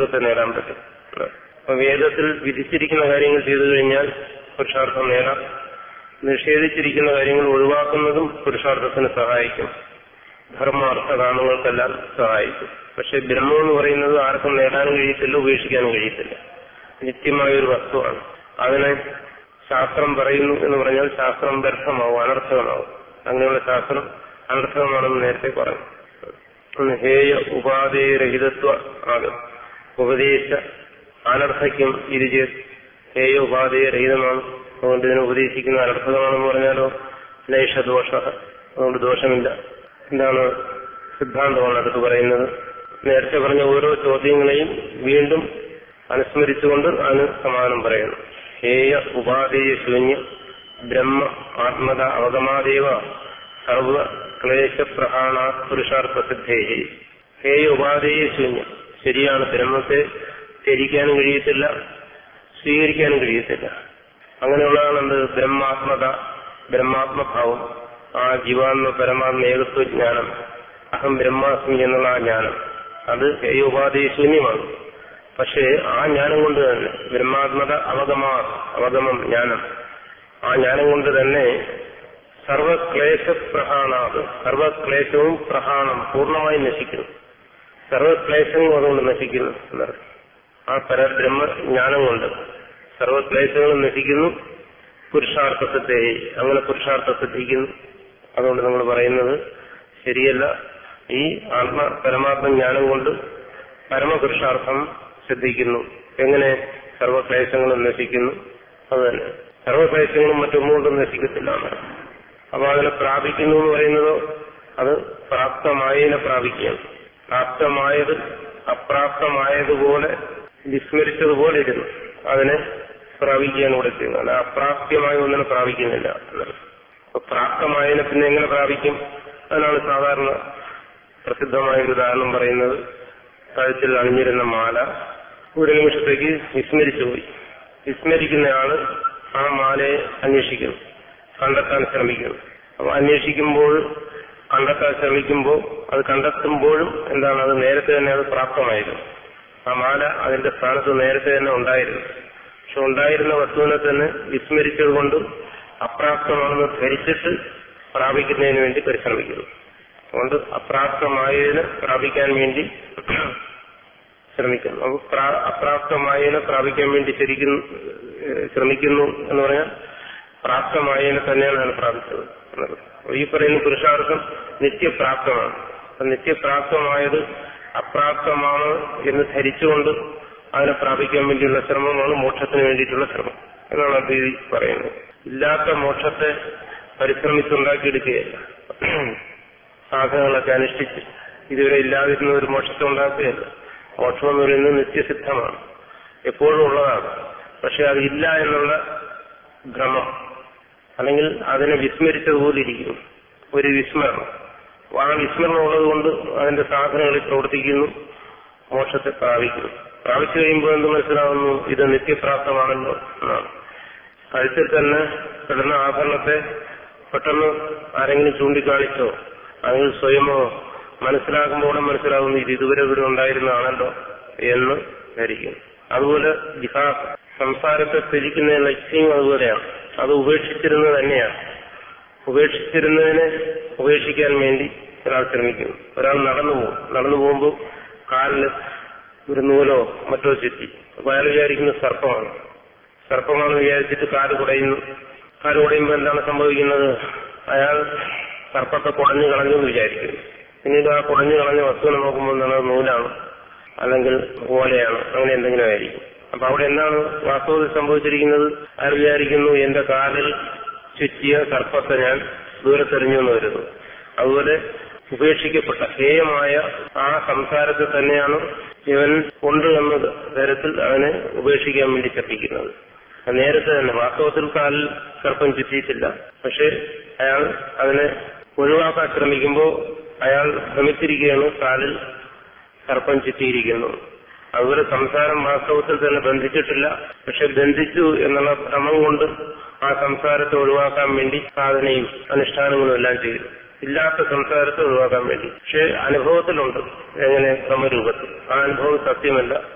തത്വത്തെ നേടാൻ പറ്റും അപ്പൊ വേദത്തിൽ വിധിച്ചിരിക്കുന്ന കാര്യങ്ങൾ ചെയ്തു കഴിഞ്ഞാൽ പുരുഷാർത്ഥം നേടാം നിഷേധിച്ചിരിക്കുന്ന കാര്യങ്ങൾ ഒഴിവാക്കുന്നതും പുരുഷാർത്ഥത്തിന് സഹായിക്കും ധർമാർത്ഥ കാമങ്ങൾക്കെല്ലാം സഹായിക്കും പക്ഷെ ബ്രഹ്മം എന്ന് പറയുന്നത് ആർക്കും നേടാനും കഴിയത്തില്ല ഉപേക്ഷിക്കാനും കഴിയത്തില്ല നിത്യമായ ഒരു വസ്തുവാണ് അതിനെ ശാസ്ത്രം പറയുന്നു എന്ന് പറഞ്ഞാൽ ശാസ്ത്രം വ്യർത്ഥമാവും അനർത്ഥകമാവും അങ്ങനെയുള്ള ശാസ്ത്രം അനർത്ഥകമാണെന്ന് നേരത്തെ പറഞ്ഞു ഒന്ന് ഹേയ ഉപാധേയരഹിതത്വ ആകും ഉപദേശ അനർത്ഥയ്ക്കും ഇരുചേ ഹേയ ഉപാധേയരഹിതമാണ് അതുകൊണ്ട് ഇതിനെ ഉപദേശിക്കുന്ന അനർത്ഥകമാണെന്ന് പറഞ്ഞാലോ നൈഷദോഷ അതുകൊണ്ട് ദോഷമില്ല എന്താണ് സിദ്ധാന്തമാണ് അടുത്ത് പറയുന്നത് നേരത്തെ പറഞ്ഞ ഓരോ ചോദ്യങ്ങളെയും വീണ്ടും അനുസ്മരിച്ചുകൊണ്ട് അതിന് സമാനം പറയുന്നു ഹേയ ഉപാധേയ ശൂന്യ ബ്രഹ്മ ആത്മത അവഗമാദേവ സർവ ക്ലേശപ്രഹാണ പുരുഷാർത്ഥ സിദ്ധേഹി ഹേയ ഉപാധേയ ശൂന്യം ശരിയാണ് ബ്രഹ്മത്തെ ത്യജിക്കാനും കഴിയത്തില്ല സ്വീകരിക്കാനും കഴിയത്തില്ല അങ്ങനെയുള്ളതാണ് എന്ത് ബ്രഹ്മാത്മത ബ്രഹ്മാത്മഭാവം ആ ജീവാത്മ പരമാത്മ ഏകത്വ ജ്ഞാനം അഹം ബ്രഹ്മാസ്മി എന്നുള്ള ആ ജ്ഞാനം അത് ഹേയോപാധി ശൂന്യമാണ് പക്ഷേ ആ ജ്ഞാനം കൊണ്ട് തന്നെ ബ്രഹ്മാത്മത അവഗമാ അവഗമം ജ്ഞാനം ആ ജ്ഞാനം കൊണ്ട് തന്നെ സർവക്ലേശ പ്രഹാണാത് സർവക്ലേശവും പ്രഹാണം പൂർണ്ണമായി നശിക്കുന്നു സർവക്ലേശങ്ങളും അതുകൊണ്ട് നശിക്കുന്നു എന്നർത്ഥം ആ പരബ്രഹ്മ ജ്ഞാനം കൊണ്ട് സർവക്ലേശങ്ങളും നശിക്കുന്നു പുരുഷാർത്ഥ സിദ്ധി അങ്ങനെ പുരുഷാർത്ഥ സിദ്ധിക്കുന്നു അതുകൊണ്ട് നമ്മൾ പറയുന്നത് ശരിയല്ല ഈ ആത്മ പരമാത്മ ജ്ഞാനം കൊണ്ട് പരമപുരുഷാർത്ഥം സിദ്ധിക്കുന്നു എങ്ങനെ സർവക്ലേശങ്ങളും നശിക്കുന്നു അത് തന്നെ സർവക്ലേശങ്ങളും മറ്റൊന്നുകൊണ്ടും നശിക്കത്തില്ല എന്നാണ് അപ്പൊ അതിനെ പ്രാപിക്കുന്നു എന്ന് പറയുന്നതോ അത് പ്രാപ്തമായതിനെ പ്രാപിക്കുകയാണ് പ്രാപ്തമായത് അപ്രാപ്തമായതുപോലെ വിസ്മരിച്ചതുപോലെ ഇരുന്നു അതിനെ പ്രാപിക്കുകയാണ് ഇവിടെ ചെയ്യുന്നത് അല്ല അപ്രാപ്യമായ ഒന്നിനെ പ്രാപിക്കുന്നില്ല എന്നാണ് അപ്പൊ പ്രാപ്തമായതിനെ പിന്നെ എങ്ങനെ പ്രാപിക്കും അതിനാണ് സാധാരണ പ്രസിദ്ധമായ ഒരു ഉദാഹരണം പറയുന്നത് കഴുത്തിൽ അണിഞ്ഞിരുന്ന മാല ഒരു നിമിഷത്തേക്ക് വിസ്മരിച്ചുപോയി വിസ്മരിക്കുന്നയാള് ആ മാലയെ അന്വേഷിക്കുന്നു കണ്ടെത്താൻ ശ്രമിക്കുന്നു അപ്പൊ അന്വേഷിക്കുമ്പോൾ കണ്ടെത്താൻ ശ്രമിക്കുമ്പോൾ അത് കണ്ടെത്തുമ്പോഴും എന്താണ് അത് നേരത്തെ തന്നെ അത് പ്രാപ്തമായിരുന്നു ആ മാല അതിന്റെ സ്ഥാനത്ത് നേരത്തെ തന്നെ ഉണ്ടായിരുന്നു പക്ഷെ ഉണ്ടായിരുന്ന വസ്തുവിനെ തന്നെ വിസ്മരിച്ചത് കൊണ്ട് അപ്രാപ്തമാണെന്ന് ധരിച്ചിട്ട് പ്രാപിക്കുന്നതിന് വേണ്ടി പരിശ്രമിക്കുന്നു അതുകൊണ്ട് അപ്രാപ്തമായതിനെ പ്രാപിക്കാൻ വേണ്ടി ശ്രമിക്കുന്നു അപ്പൊ പ്രാ- അപ്രാപ്തമായതിനെ പ്രാപിക്കാൻ വേണ്ടി ശരിക്കും ഏഹ്, ശ്രമിക്കുന്നു എന്ന് പറഞ്ഞാൽ പ്രാപ്തമായതിനെ തന്നെയാണ് അയാൾ പ്രാപിച്ചത് എന്നത് അപ്പൊ ഈ പറയുന്ന പുരുഷാർത്ഥം നിത്യപ്രാപ്തമാണ് അപ്പൊ നിത്യപ്രാപ്തമായത് അപ്രാപ്തമാണ് എന്ന് ധരിച്ചുകൊണ്ട് അതിനെ പ്രാപിക്കാൻ വേണ്ടിയുള്ള ശ്രമമാണ് മോക്ഷത്തിന് വേണ്ടിയിട്ടുള്ള ശ്രമം എന്നാണ് അദ്വൈതി പറയുന്നത് ഇല്ലാത്ത മോക്ഷത്തെ പരിശ്രമിച്ചുണ്ടാക്കിയെടുക്കുകയല്ല സാധനങ്ങളൊക്കെ അനുഷ്ഠിച്ച് ഇതുവരെ ഇല്ലാതിരുന്ന ഒരു മോക്ഷത്തെ ഉണ്ടാക്കുകയല്ല മോക്ഷം എന്ന് പറയുന്നത് നിത്യസിദ്ധമാണ് എപ്പോഴും ഉള്ളതാണ് പക്ഷെ അതില്ല എന്നുള്ള ഭ്രമം അല്ലെങ്കിൽ അതിനെ വിസ്മരിച്ചതുപോലെ ഇരിക്കുന്നു ഒരു വിസ്മരണം അപ്പൊ ആ വിസ്മരണം ഉള്ളതുകൊണ്ട് അതിന്റെ സാധനങ്ങളിൽ പ്രവർത്തിക്കുന്നു മോക്ഷത്തെ പ്രാപിക്കുന്നു പ്രാപിച്ചു കഴിയുമ്പോൾ എന്ത് മനസ്സിലാവുന്നു ഇത് നിത്യപ്രാപ്തമാണല്ലോ എന്നാണ് കഴുത്തിൽ തന്നെ കിടന്ന ആഭരണത്തെ പെട്ടെന്ന് ആരെങ്കിലും ചൂണ്ടിക്കാണിച്ചോ അല്ലെങ്കിൽ സ്വയമോ മനസ്സിലാക്കുമ്പോൾ മനസ്സിലാകുന്നു ഇത് ഇതുവരെ ഇവിടെ ഉണ്ടായിരുന്നതാണല്ലോ എന്ന് ധരിക്കും അതുപോലെ ജിഹാ സംസാരത്തെ ത്യജിക്കുന്ന ലക്ഷ്യം അതുപോലെയാണ് അത് ഉപേക്ഷിച്ചിരുന്നത് തന്നെയാണ് ഉപേക്ഷിച്ചിരുന്നതിനെ ഉപേക്ഷിക്കാൻ വേണ്ടി ഒരാൾ ശ്രമിക്കുന്നു ഒരാൾ നടന്നു പോകും നടന്നു പോകുമ്പോൾ കാലിൽ ഒരു നൂലോ മറ്റോ ചുറ്റി അപ്പൊ അയാൾ വിചാരിക്കുന്നത് സർപ്പമാണ് സർപ്പമാണെന്ന് വിചാരിച്ചിട്ട് കാല് കുടയുന്നു കാല് കുടയുമ്പോൾ എന്താണ് സംഭവിക്കുന്നത് അയാൾ സർപ്പത്തെ കുടഞ്ഞു കളഞ്ഞു എന്ന് വിചാരിക്കുന്നു പിന്നീട് ആ കുടഞ്ഞു കളഞ്ഞ വസ്തുവിനെ നോക്കുമ്പോൾ എന്താണ് അത് നൂലാണ് അല്ലെങ്കിൽ ഓലയാണ് അങ്ങനെ എന്തെങ്കിലും ആയിരിക്കും അപ്പൊ അവിടെ എന്താണ് വാസ്തവത്തിൽ സംഭവിച്ചിരിക്കുന്നത് അയാൾ വിചാരിക്കുന്നു എന്റെ കാലിൽ ചുറ്റിയ സർപ്പത്തെ ഞാൻ ദൂരത്തെറിഞ്ഞു എന്ന് വരുന്നു അതുപോലെ ഉപേക്ഷിക്കപ്പെട്ട ഹേയമായ ആ സംസാരത്തെ തന്നെയാണ് ഇവൻ ഉണ്ട് എന്ന തരത്തിൽ അവനെ ഉപേക്ഷിക്കാൻ വേണ്ടി ശ്രമിക്കുന്നത് അത് നേരത്തെ തന്നെ വാസ്തവത്തിൽ കാലിൽ സർപ്പം ചുറ്റിയിട്ടില്ല പക്ഷെ അയാൾ അതിനെ ഒഴിവാക്കാൻ ശ്രമിക്കുമ്പോൾ അയാൾ ശ്രമിച്ചിരിക്കുകയാണ് കാലിൽ സർപ്പം ചുറ്റിയിരിക്കുന്നു അതുപോലെ സംസാരം വാസ്തവത്തിൽ തന്നെ ബന്ധിച്ചിട്ടില്ല പക്ഷെ ബന്ധിച്ചു എന്നുള്ള ഭ്രമം കൊണ്ട് ആ സംസാരത്തെ ഒഴിവാക്കാൻ വേണ്ടി സാധനയും അനുഷ്ഠാനങ്ങളും എല്ലാം ചെയ്തു ഇല്ലാത്ത സംസാരത്തെ ഒഴിവാക്കാൻ വേണ്ടി പക്ഷെ അനുഭവത്തിലുണ്ട് എങ്ങനെ ക്രമരൂപത്തിൽ ആ അനുഭവം സത്യമല്ല